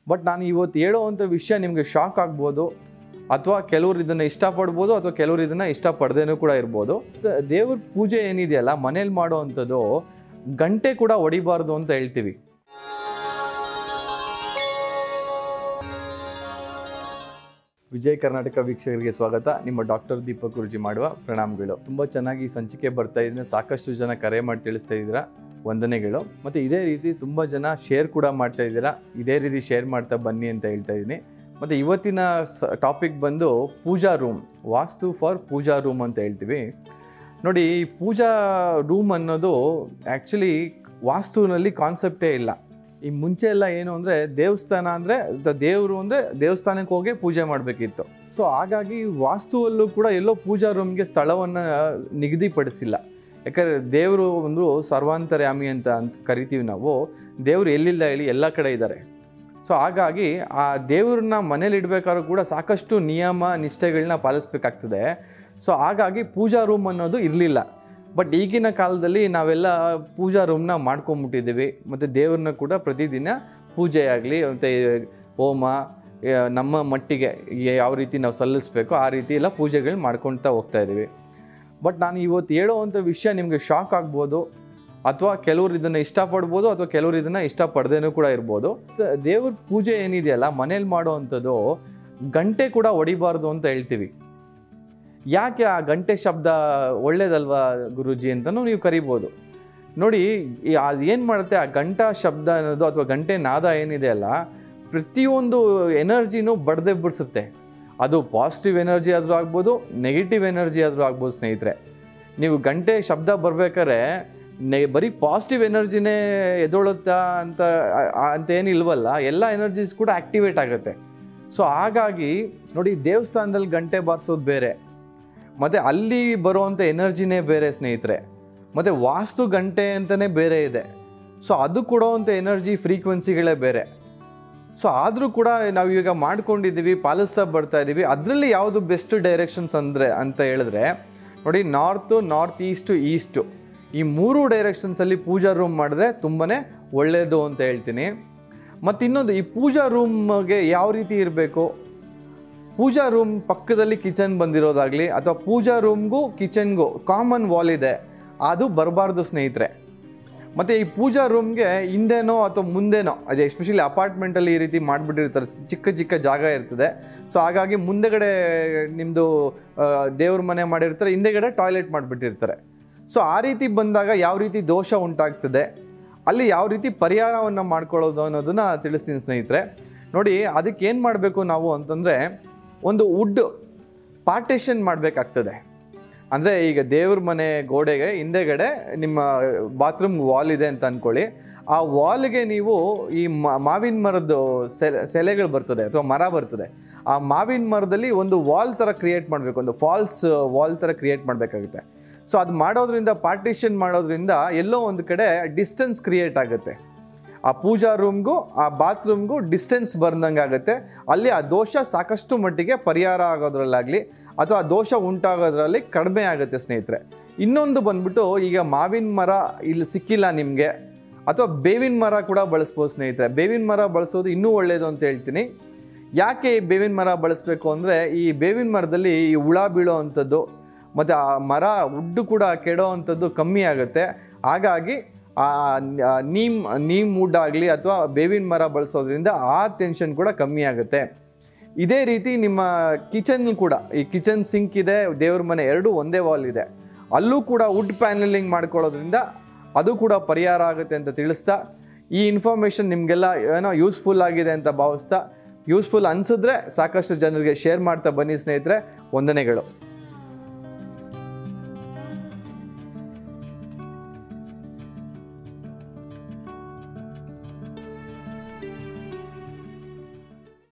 but ನಾನು ಇವತ್ತು ಹೇಳೋವಂಥ ವಿಷಯ ನಿಮಗೆ ಶಾಕ್ ಆಗ್ಬೋದು ಅಥವಾ ಕೆಲವರು ಇದನ್ನು ಇಷ್ಟಪಡ್ಬೋದು ಅಥವಾ ಕೆಲವರು ಇದನ್ನು ಇಷ್ಟಪಡ್ದೇನೂ ಕೂಡ ಇರ್ಬೋದು ಸ- ದೇವ್ರ ಪೂಜೆ ಏನಿದೆಯಲ್ಲ ಮನೇಲಿ ಮಾಡೋವಂಥದ್ದು ಗಂಟೆ ಕೂಡ ಹೊಡಿಬಾರ್ದು ಅಂತ ಹೇಳ್ತೀವಿ ವಿಜಯ್ ಕರ್ನಾಟಕ ವೀಕ್ಷಕರಿಗೆ ಸ್ವಾಗತ ನಿಮ್ಮ ಡಾಕ್ಟರ್ ದೀಪಕ್ ಗುರುಜಿ ಮಾಡುವ ಪ್ರಣಾಮಗಳು ತುಂಬ ಚೆನ್ನಾಗಿ ಈ ಸಂಚಿಕೆ ಬರ್ತಾ ಇದ್ದೀನಿ ಸಾಕಷ್ಟು ಜನ ಕರೆ ಮಾಡಿ ತಿಳಿಸ್ತಾ ಇದ್ದೀರಾ ವಂದನೆಗಳು ಮತ್ತು ಇದೇ ರೀತಿ ತುಂಬ ಜನ ಶೇರ್ ಕೂಡ ಮಾಡ್ತಾ ಇದ್ದೀರಾ ಇದೇ ರೀತಿ ಶೇರ್ ಮಾಡ್ತಾ ಬನ್ನಿ ಅಂತ ಹೇಳ್ತಾ ಇದ್ದೀನಿ ಮತ್ತು ಇವತ್ತಿನ ಸ ಟಾಪಿಕ್ ಬಂದು pooja room vastu for pooja room ಅಂತ ಹೇಳ್ತೀವಿ ನೋಡಿ ಈ ಪೂಜಾ ರೂಮ್ ಅನ್ನೋದು ಆ್ಯಕ್ಚುಲಿ ವಾಸ್ತುವಿನಲ್ಲಿ ಕಾನ್ಸೆಪ್ಟೇ ಇಲ್ಲ ಈ ಮುಂಚೆ ಎಲ್ಲ ಏನು ಅಂದರೆ ದೇವಸ್ಥಾನ ಅಂದರೆ ದೇವರು ಅಂದರೆ ದೇವಸ್ಥಾನಕ್ಕೆ ಹೋಗಿ ಪೂಜೆ ಮಾಡಬೇಕಿತ್ತು ಸೊ ಹಾಗಾಗಿ ವಾಸ್ತುವಲ್ಲೂ ಕೂಡ ಎಲ್ಲೋ ಪೂಜಾ ರೂಮ್ಗೆ ಸ್ಥಳವನ್ನು ನಿಗದಿಪಡಿಸಿಲ್ಲ ಯಾಕಂದರೆ ದೇವರು ಒಂದು ಸರ್ವಾಂತರ್ಯಾಮಿ ಅಂತ ಅಂತ ಕರಿತೀವಿ ನಾವು ದೇವರು ಎಲ್ಲಿಲ್ಲ ಹೇಳಿ ಎಲ್ಲ ಕಡೆ ಇದ್ದಾರೆ ಸೊ ಹಾಗಾಗಿ ಆ ದೇವ್ರನ್ನ ಮನೇಲಿ ಇಡಬೇಕಾದ್ರೂ ಕೂಡ ಸಾಕಷ್ಟು ನಿಯಮ ನಿಷ್ಠೆಗಳನ್ನ ಪಾಲಿಸ್ಬೇಕಾಗ್ತದೆ ಸೊ ಹಾಗಾಗಿ ಪೂಜಾ ರೂಮ್ ಅನ್ನೋದು ಇರಲಿಲ್ಲ ಬಟ್ ಈಗಿನ ಕಾಲದಲ್ಲಿ ನಾವೆಲ್ಲ ಪೂಜಾ ರೂಮ್ನ ಮಾಡ್ಕೊಂಬಿಟ್ಟಿದ್ದೀವಿ ಮತ್ತು ದೇವ್ರನ್ನ ಕೂಡ ಪ್ರತಿದಿನ ಪೂಜೆ ಆಗಲಿ ಮತ್ತು ಹೋಮ ಆ, ನಮ್ಮ ಮಟ್ಟಿಗೆ ಯಾವ ರೀತಿ ನಾವು ಸಲ್ಲಿಸಬೇಕು ಆ ರೀತಿ ಎಲ್ಲ ಪೂಜೆಗಳು ಮಾಡ್ಕೊಳ್ತಾ ಹೋಗ್ತಾ ಇದ್ದೀವಿ ಬಟ್ ನಾನು ಇವತ್ತು ಹೇಳೋವಂಥ ವಿಷಯ ನಿಮಗೆ ಶಾಕ್ ಆಗ್ಬೋದು ಅಥವಾ ಕೆಲವರು ಇದನ್ನು ಇಷ್ಟಪಡ್ಬೋದು ಅಥವಾ ಕೆಲವರು ಇದನ್ನು ಇಷ್ಟಪಡ್ದೇನೂ ಕೂಡ ಇರ್ಬೋದು ಸ- ದೇವ್ರ ಪೂಜೆ ಏನಿದೆಯಲ್ಲ ಮನೇಲಿ ಮಾಡೋವಂಥದ್ದು ಗಂಟೆ ಕೂಡ ಹೊಡಿಬಾರ್ದು ಅಂತ ಹೇಳ್ತೀವಿ ಯಾಕೆ ಆ ಗಂಟೆ ಶಬ್ದ ಒಳ್ಳೇದಲ್ವಾ ಗುರುಜಿ ಅಂತಲೂ ನೀವು ಕರಿಬೋದು ನೋಡಿ ಅದು ಏನು ಮಾಡುತ್ತೆ ಆ ಗಂಟಾ ಶಬ್ದ ಅನ್ನೋದು ಅಥವಾ ಗಂಟೆ ನಾದ ಏನಿದೆ ಅಲ್ಲ ಪ್ರತಿಯೊಂದು ಎನರ್ಜಿನೂ ಬಡ್ದೆ ಬಿಡಿಸುತ್ತೆ ಅದು ಪಾಸಿಟಿವ್ ಎನರ್ಜಿ ಆದರೂ ಆಗ್ಬೋದು ನೆಗೆಟಿವ್ ಎನರ್ಜಿ ಆದರೂ ಆಗ್ಬೋದು ಸ್ನೇಹಿತರೆ ನೀವು ಗಂಟೆ ಶಬ್ದ ಬರ್ಬೇಕಾದ್ರೆ ನೆ ಬರೀ ಪಾಸಿಟಿವ್ ಎನರ್ಜಿನೇ ಎದೊಳುತ್ತಾ ಅಂತ ಆ- ಆ- ಅಂತ ಏನಿಲ್ವಲ್ಲ ಎಲ್ಲ ಎನರ್ಜೀಸ್ ಕೂಡ ಆ್ಯಕ್ಟಿವೇಟ್ ಆಗುತ್ತೆ ಸೊ ಹಾಗಾಗಿ ನೋಡಿ ದೇವಸ್ಥಾನದಲ್ಲಿ ಗಂಟೆ ಬಾರಿಸೋದು ಬೇರೆ ಮತ್ತು ಅಲ್ಲಿ ಬರುವಂಥ ಎನರ್ಜಿನೇ ಬೇರೆ ಸ್ನೇಹಿತರೆ ಮತ್ತು ವಾಸ್ತು ಗಂಟೆ ಅಂತಲೇ ಬೇರೆ ಇದೆ ಸೊ ಅದು ಕೊಡೋವಂಥ ಎನರ್ಜಿ ಫ್ರೀಕ್ವೆನ್ಸಿಗಳೇ ಬೇರೆ ಸೊ ಆದರೂ ಕೂಡ ನಾವು ಈಗ ಮಾಡ್ಕೊಂಡಿದ್ದೀವಿ ಪಾಲಿಸ್ತಾ ಬರ್ತಾ ಇದ್ದೀವಿ ಅದರಲ್ಲಿ ಯಾವುದು ಬೆಸ್ಟ್ ಡೈರೆಕ್ಷನ್ಸ್ ಅಂದರೆ ಅಂತ ಹೇಳಿದ್ರೆ ನೋಡಿ ನಾರ್ತು ನಾರ್ತ್ ಈಸ್ಟು ಈಸ್ಟು ಈ ಮೂರು ಡೈರೆಕ್ಷನ್ಸಲ್ಲಿ ಪೂಜಾ ರೂಮ್ ಮಾಡಿದ್ರೆ ತುಂಬಾ ಒಳ್ಳೆಯದು ಅಂತ ಹೇಳ್ತೀನಿ ಮತ್ತು ಇನ್ನೊಂದು ಈ ಪೂಜಾ ರೂಮ್ಗೆ ಯಾವ ರೀತಿ ಇರಬೇಕು ಪೂಜಾ ರೂಮ್ ಪಕ್ಕದಲ್ಲಿ ಕಿಚನ್ ಬಂದಿರೋದಾಗಲಿ ಅಥವಾ ಪೂಜಾ ರೂಮ್ಗೂ ಕಿಚನ್ಗೂ ಕಾಮನ್ ವಾಲ್ ಇದೆ ಅದು ಬರಬಾರ್ದು ಸ್ನೇಹಿತರೆ ಮತ್ತು ಈ ಪೂಜಾ ರೂಮ್ಗೆ ಹಿಂದೆನೋ ಅಥವಾ ಮುಂದೆನೋ ಅದು ಎಸ್ಪೆಷಲಿ ಅಪಾರ್ಟ್ಮೆಂಟಲ್ಲಿ ಈ ರೀತಿ ಮಾಡಿಬಿಟ್ಟಿರ್ತಾರೆ ಚಿಕ್ಕ ಚಿಕ್ಕ ಜಾಗ ಇರ್ತದೆ ಸೊ ಹಾಗಾಗಿ ಮುಂದೆಗಡೆ ನಿಮ್ಮದು ದೇವ್ರ ಮನೆ ಮಾಡಿರ್ತಾರೆ ಹಿಂದೆಗಡೆ ಟಾಯ್ಲೆಟ್ ಮಾಡಿಬಿಟ್ಟಿರ್ತಾರೆ ಸೊ ಆ ರೀತಿ ಬಂದಾಗ ಯಾವ ರೀತಿ ದೋಷ ಉಂಟಾಗ್ತದೆ ಅಲ್ಲಿ ಯಾವ ರೀತಿ ಪರಿಹಾರವನ್ನು ಮಾಡ್ಕೊಳ್ಳೋದು ಅನ್ನೋದನ್ನು ತಿಳಿಸ್ತೀನಿ ಸ್ನೇಹಿತರೆ ನೋಡಿ ಅದಕ್ಕೆ ಏನು ಮಾಡಬೇಕು ನಾವು ಅಂತಂದರೆ ಒಂದು ವುಡ್ ಪಾರ್ಟೇಷನ್ ಮಾಡಬೇಕಾಗ್ತದೆ ಅಂದರೆ ಈಗ ದೇವ್ರ ಮನೆ ಗೋಡೆಗೆ ಹಿಂದೆಗಡೆ ನಿಮ್ಮ ಬಾತ್ರೂಮ್ ವಾಲ್ ಇದೆ ಅಂತ ಅಂದ್ಕೊಳ್ಳಿ ಆ ವಾಲ್ಗೆ ನೀವು ಈ ಮ- ಮಾವಿನ ಮರದ್ದು ಸೆಲೆ ಸೆಲೆಗಳು ಬರ್ತದೆ ಅಥವಾ ಮರ ಬರ್ತದೆ ಆ ಮಾವಿನ ಮರದಲ್ಲಿ ಒಂದು ವಾಲ್ ಥರ ಕ್ರಿಯೇಟ್ ಮಾಡಬೇಕು ಒಂದು ಫಾಲ್ಸ್ ವಾಲ್ ಥರ ಕ್ರಿಯೇಟ್ ಮಾಡಬೇಕಾಗುತ್ತೆ ಸೊ ಅದು ಮಾಡೋದ್ರಿಂದ ಪಾರ್ಟಿಷನ್ ಮಾಡೋದ್ರಿಂದ ಎಲ್ಲೋ ಒಂದು ಕಡೆ ಡಿಸ್ಟೆನ್ಸ್ ಕ್ರಿಯೇಟ್ ಆಗುತ್ತೆ ಆ ಪೂಜಾ ರೂಮ್ಗೂ ಆ ಬಾತ್ರೂಮ್ಗೂ ಡಿಸ್ಟೆನ್ಸ್ ಬರ್ದಂಗೆ ಆಗುತ್ತೆ ಅಲ್ಲಿ ಆ ದೋಷ ಸಾಕಷ್ಟು ಮಟ್ಟಿಗೆ ಪರಿಹಾರ ಆಗೋದ್ರಲ್ಲಾಗಲಿ ಅಥವಾ ಆ ದೋಷ ಉಂಟಾಗೋದ್ರಲ್ಲಿ ಕಡಿಮೆ ಆಗುತ್ತೆ ಸ್ನೇಹಿತರೆ ಇನ್ನೊಂದು ಬಂದ್ಬಿಟ್ಟು ಈಗ ಮಾವಿನ ಮರ ಇಲ್ಲಿ ಸಿಕ್ಕಿಲ್ಲ ನಿಮಗೆ ಅಥವಾ ಬೇವಿನ ಮರ ಕೂಡ ಬಳಸ್ಬೋದು ಸ್ನೇಹಿತರೆ ಬೇವಿನ ಮರ ಬಳಸೋದು ಇನ್ನೂ ಒಳ್ಳೆಯದು ಅಂತ ಹೇಳ್ತೀನಿ ಯಾಕೆ ಈ ಬೇವಿನ ಮರ ಬಳಸಬೇಕು ಅಂದರೆ ಈ ಬೇವಿನ ಮರದಲ್ಲಿ ಈ ಹುಳ ಬೀಳೋ ಅಂಥದ್ದು ಮತ್ತು ಆ ಮರ ಉಡ್ಡು ಕೂಡ ಕೆಡೋ ಅಂಥದ್ದು ಕಮ್ಮಿ ಆಗುತ್ತೆ ಹಾಗಾಗಿ ಆ ನ- ನೀಮ್ ನೀಮ್ ವುಡ್ ಆಗಲಿ ಅಥವಾ ಬೇವಿನ ಮರ ಬಳಸೋದ್ರಿಂದ ಆ ಟೆನ್ಷನ್ ಕೂಡ ಕಮ್ಮಿ ಆಗುತ್ತೆ ಇದೇ ರೀತಿ ನಿಮ್ಮ ಕಿಚನ್ ಕೂಡ ಈ ಕಿಚನ್ ಸಿಂಕ್ ಇದೆ ದೇವ್ರ ಮನೆ ಎರಡು ಒಂದೇ ವಾಲ್ ಇದೆ ಅಲ್ಲೂ ಕೂಡ ವುಡ್ ಪ್ಯಾನಲಿಂಗ್ ಮಾಡ್ಕೊಳ್ಳೋದ್ರಿಂದ ಅದು ಕೂಡ ಪರಿಹಾರ ಆಗುತ್ತೆ ಅಂತ ತಿಳಿಸ್ತಾ ಈ ಇನ್ಫಾರ್ಮೇಷನ್ ನಿಮಗೆಲ್ಲ ಏನೋ ಯೂಸ್ಫುಲ್ ಆಗಿದೆ ಅಂತ ಭಾವಿಸ್ತಾ ಯೂಸ್ಫುಲ್ ಅನಿಸಿದ್ರೆ ಸಾಕಷ್ಟು ಜನರಿಗೆ ಶೇರ್ ಮಾಡ್ತಾ ಬನ್ನಿ ಸ್ನೇಹಿತರೆ ವಂದನೆಗಳು